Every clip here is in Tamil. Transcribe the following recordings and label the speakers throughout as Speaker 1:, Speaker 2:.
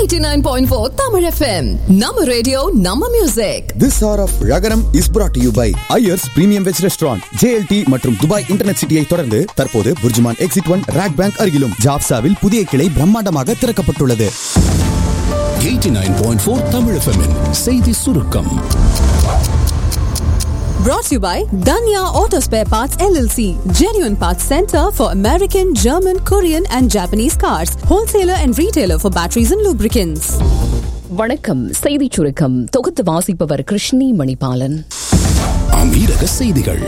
Speaker 1: 89.4 Tamil FM. Nama radio, Nama music.
Speaker 2: This hour of Ragaram is brought to you by Ayers Premium Veg Restaurant, JLT மற்றும் துபாய் இன்டர்நெட் சிட்டியை தொடர்ந்து தற்போது BurJuman exit one RAK bank அருகிலும் ஜாப்சாவில் புதிய கிளை பிரம்மாண்டமாக திறக்கப்பட்டுள்ளது
Speaker 3: 89.4 Tamil FM -இன் செய்தி சுருக்கம்
Speaker 1: Brought to you by Danya Auto Spare Parts LLC. Genuine Parts Center for American, German, Korean and Japanese cars. Wholesaler and retailer for batteries and lubricants.
Speaker 4: வணக்கம் செய்திச் சுருக்கம் தொகுத்து வாசிப்பவர் கிருஷ்ணி மணிபாலன்
Speaker 3: அமீரக செய்திகள்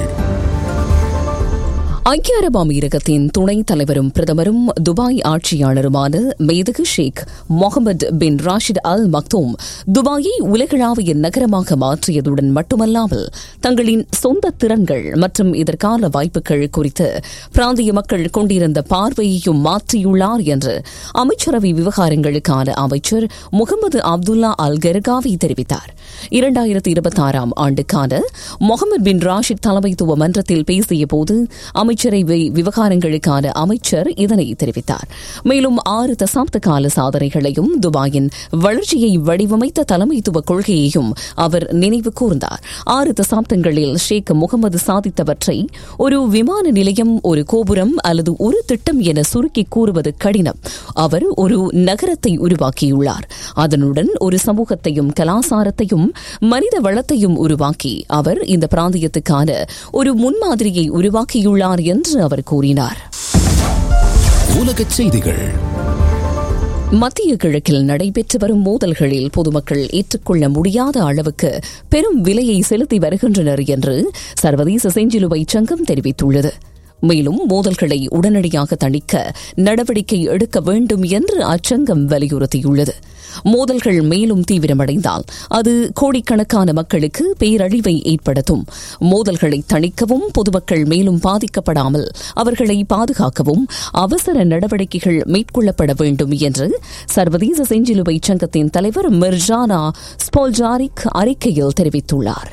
Speaker 4: ஐக்கிய அரபு அமீரகத்தின் துணைத் தலைவரும் பிரதமரும் துபாய் ஆட்சியாளருமான மேதகு ஷேக் முகமது பின் ராஷித் அல் மக்தூம் துபாயை உலகளாவிய நகரமாக மாற்றியதுடன் மட்டுமல்லாமல் தங்களின் சொந்த திறன்கள் மற்றும் இதற்கான வாய்ப்புகள் குறித்து பிராந்திய மக்கள் கொண்டிருந்த பார்வையையும் மாற்றியுள்ளார் என்று அமைச்சரவை விவகாரங்களுக்கான அமைச்சர் முகமது அப்துல்லா அல் கெர்காவி தெரிவித்தார் இரண்டாயிரத்தி இருபத்தி ஆறாம் ஆண்டுக்கான முகமது பின் ராஷித் தலைமைத்துவ மன்றத்தில் பேசிய போது அமைச்சரவை விவகாரங்களுக்கான அமைச்சர் இதனை தெரிவித்தார் மேலும் ஆறு தசாப்த கால சாதனைகளையும் துபாயின் வளர்ச்சியை வடிவமைத்த தலைமைத்துவ கொள்கையையும் அவர் நினைவு கூர்ந்தார் ஆறு தசாப்தங்களில் ஷேக் முகமது சாதித்தவற்றை ஒரு விமான நிலையம் ஒரு கோபுரம் அல்லது ஒரு திட்டம் என சுருக்கி கூறுவது கடினம் அவர் ஒரு நகரத்தை உருவாக்கியுள்ளார் அதனுடன் ஒரு சமூகத்தையும் கலாசாரத்தையும் மனித வளத்தையும் உருவாக்கி அவர் இந்த பிராந்தியத்துக்கான ஒரு முன்மாதிரியை உருவாக்கியுள்ளார் என்று அவர் கூறினார்
Speaker 3: உலகச் செய்திகள்
Speaker 4: மத்திய கிழக்கில் நடைபெற்று வரும் மோதல்களில் பொதுமக்கள் ஏற்றுக்கொள்ள முடியாத அளவுக்கு பெரும் விலையை செலுத்தி வருகின்றனர் என்று சர்வதேச செஞ்சிலுவை சங்கம் தெரிவித்துள்ளது மேலும் மோதல்களை உடனடியாக தணிக்க நடவடிக்கை எடுக்க வேண்டும் என்று அச்சங்கம் வலியுறுத்தியுள்ளது மோதல்கள் மேலும் தீவிரமடைந்தால் அது கோடிக்கணக்கான மக்களுக்கு பேரழிவை ஏற்படுத்தும் மோதல்களை தணிக்கவும் பொதுமக்கள் மேலும் பாதிக்கப்படாமல் அவர்களை பாதுகாக்கவும் அவசர நடவடிக்கைகள் மேற்கொள்ளப்பட வேண்டும் என்று சர்வதேச செஞ்சிலுவை சங்கத்தின் தலைவர் மிர்ஜானா ஸ்போல்ஜாரிக் அறிக்கையில் தெரிவித்துள்ளார்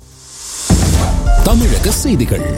Speaker 3: தமிழக செய்திகள்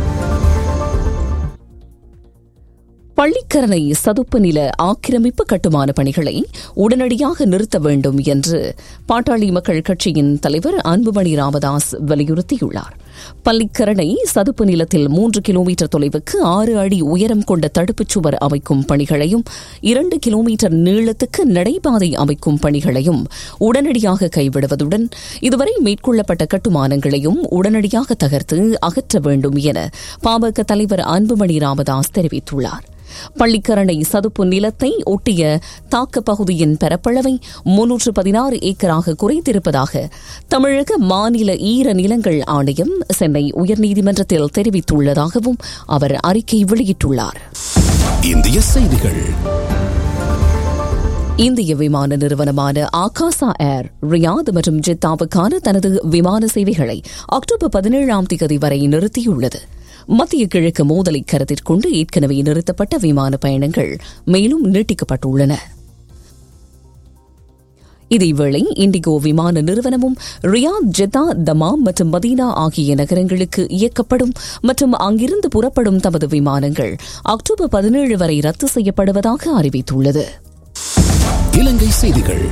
Speaker 4: பள்ளிக்கரணை சதுப்பு நில ஆக்கிரமிப்பு கட்டுமான பணிகளை உடனடியாக நிறுத்த வேண்டும் என்று பாட்டாளி மக்கள் கட்சியின் தலைவர் அன்புமணி ராமதாஸ் வலியுறுத்தியுள்ளார் பள்ளிக்கரணை சதுப்பு நிலத்தில் மூன்று கிலோமீட்டர் தொலைவுக்கு ஆறு அடி உயரம் கொண்ட தடுப்புச் சுவர் அமைக்கும் பணிகளையும் இரண்டு கிலோமீட்டர் நீளத்துக்கு நடைபாதை அமைக்கும் பணிகளையும் உடனடியாக கைவிடுவதுடன் இதுவரை மேற்கொள்ளப்பட்ட கட்டுமானங்களையும் உடனடியாக தகர்த்து அகற்ற வேண்டும் என பாமக தலைவர் அன்புமணி ராமதாஸ் தெரிவித்துள்ளார் பள்ளிக்கரணை சதுப்பு நிலத்தை ஒட்டிய தாக்க பகுதியின் பரப்பளவை முன்னூற்று பதினாறு ஏக்கராக குறைத்திருப்பதாக தமிழக மாநில ஈர நிலங்கள் ஆணையம் சென்னை உயர்நீதிமன்றத்தில் தெரிவித்துள்ளதாகவும் அவர் அறிக்கை வெளியிட்டுள்ளார்
Speaker 3: இந்திய செய்திகள்
Speaker 4: இந்திய விமான நிறுவனமான ஆகாசா ஏர் ரியாத் மற்றும் ஜெத்தாவுக்கான தனது விமான சேவைகளை அக்டோபர் பதினேழாம் தேதி வரை நிறுத்தியுள்ளது மத்திய கிழக்கு மோதலை கருத்தில் கொண்டு ஏற்கனவே நிறுத்தப்பட்ட விமான பயணங்கள் மேலும் நீட்டிக்கப்பட்டுள்ளன இதேவேளை இண்டிகோ விமான நிறுவனமும் ரியாத் ஜெத்தா தமாம் மற்றும் மதீனா ஆகிய நகரங்களுக்கு இயக்கப்படும் மற்றும் அங்கிருந்து புறப்படும் தமது விமானங்கள் அக்டோபர் பதினேழு வரை ரத்து செய்யப்படுவதாக அறிவித்துள்ளது
Speaker 3: இலங்கை செய்திகள்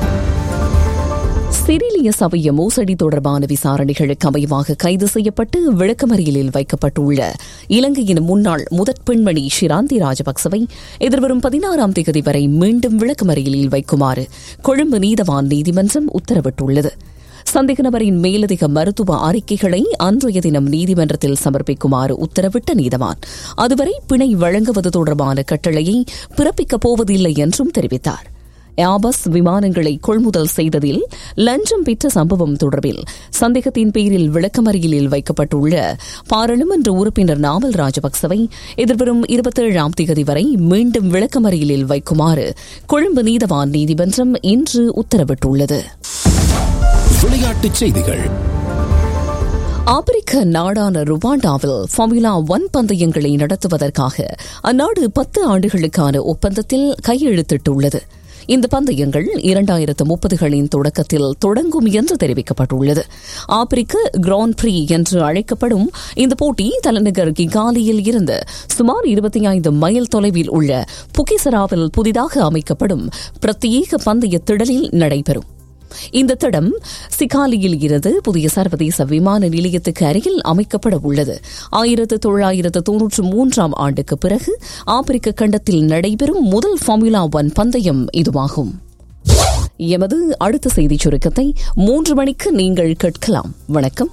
Speaker 4: சிரிலிய சபைய மோசடி தொடர்பான விசாரணைகளுக்கு அமைவாக கைது செய்யப்பட்டு விளக்கமறியலில் வைக்கப்பட்டுள்ள இலங்கையின் முன்னாள் முதற் பெண்மணி ஷிராந்தி ராஜபக்சவை எதிர்வரும் பதினாறாம் தேதி வரை மீண்டும் விளக்கமறியலில் வைக்குமாறு கொழும்பு நீதவான் நீதிமன்றம் உத்தரவிட்டுள்ளது சந்தேக நபரின் மேலதிக மருத்துவ அறிக்கைகளை அன்றைய தினம் நீதிமன்றத்தில் சமர்ப்பிக்குமாறு உத்தரவிட்ட நீதவான் அதுவரை பிணை வழங்குவது தொடர்பான கட்டளையை பிறப்பிக்கப் போவதில்லை என்றும் தெரிவித்தார் ஏபஸ் விமானங்களை கொள்முதல் செய்ததில் லஞ்சம் பெற்ற சம்பவம் தொடர்பில் சந்தேகத்தின் பேரில் விளக்கமறியலில் வைக்கப்பட்டுள்ள பாராளுமன்ற உறுப்பினர் நாவல் ராஜபக்சவை எதிர்வரும் இருபத்தேழாம் தேதி வரை மீண்டும் விளக்கமறியலில் வைக்குமாறு கொழும்பு நீதவான் நீதிமன்றம் இன்று உத்தரவிட்டுள்ளது
Speaker 3: விளையாட்டுச் செய்திகள்
Speaker 4: ஆப்பிரிக்க நாடான ருவாண்டாவில் ஃபார்முலா ஒன் பந்தயங்களை நடத்துவதற்காக அந்நாடு பத்து ஆண்டுகளுக்கான ஒப்பந்தத்தில் கையெழுத்திட்டுள்ளது இந்த பந்தயங்கள் இரண்டாயிரத்து முப்பதுகளின் தொடக்கத்தில் தொடங்கும் என்று தெரிவிக்கப்பட்டுள்ளது ஆப்பிரிக்க கிராண்ட் பிரீ என்று அழைக்கப்படும் இந்த போட்டி தலைநகர் கிகாலியில் இருந்து சுமார் இருபத்தி ஐந்து மைல் தொலைவில் உள்ள புகிசராவில் புதிதாக அமைக்கப்படும் பிரத்யேக பந்தய திடலில் நடைபெறும் இந்த திடம் சிகாலியில் இருந்து புதிய சர்வதேச விமான நிலையத்துக்கு அருகில் அமைக்கப்பட உள்ளது ஆயிரத்து தொள்ளாயிரத்து தொன்னூற்று மூன்றாம் ஆண்டுக்கு பிறகு ஆப்பிரிக்க கண்டத்தில் நடைபெறும் முதல் ஃபார்முலா ஒன் பந்தயம் இதுவாகும் எமது அடுத்த செய்திச் சுருக்கத்தை மூன்று மணிக்கு நீங்கள் கேட்கலாம் வணக்கம்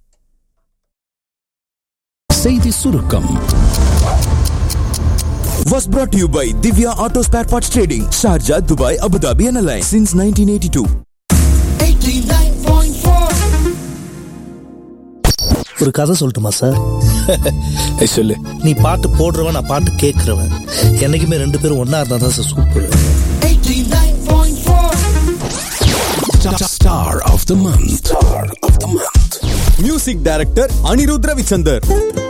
Speaker 3: செய்தி சுருக்கம்
Speaker 5: was brought to you by Divya Auto Spare Parts Trading, Sharjah, Dubai, Abu Dhabi and Alliance since 1982.
Speaker 6: ஒரு கதை சொல்லட்டுமா சார்
Speaker 3: சொல்லு
Speaker 6: நீ பாட்டு போடுறவன் நான் பாட்டு கேட்கறவன் என்னைக்குமே ரெண்டு பேரும் ஒன்னா இருந்தா தான் sir super
Speaker 3: Star of the month. Star of the month.
Speaker 2: Music director Anirudh Ravichander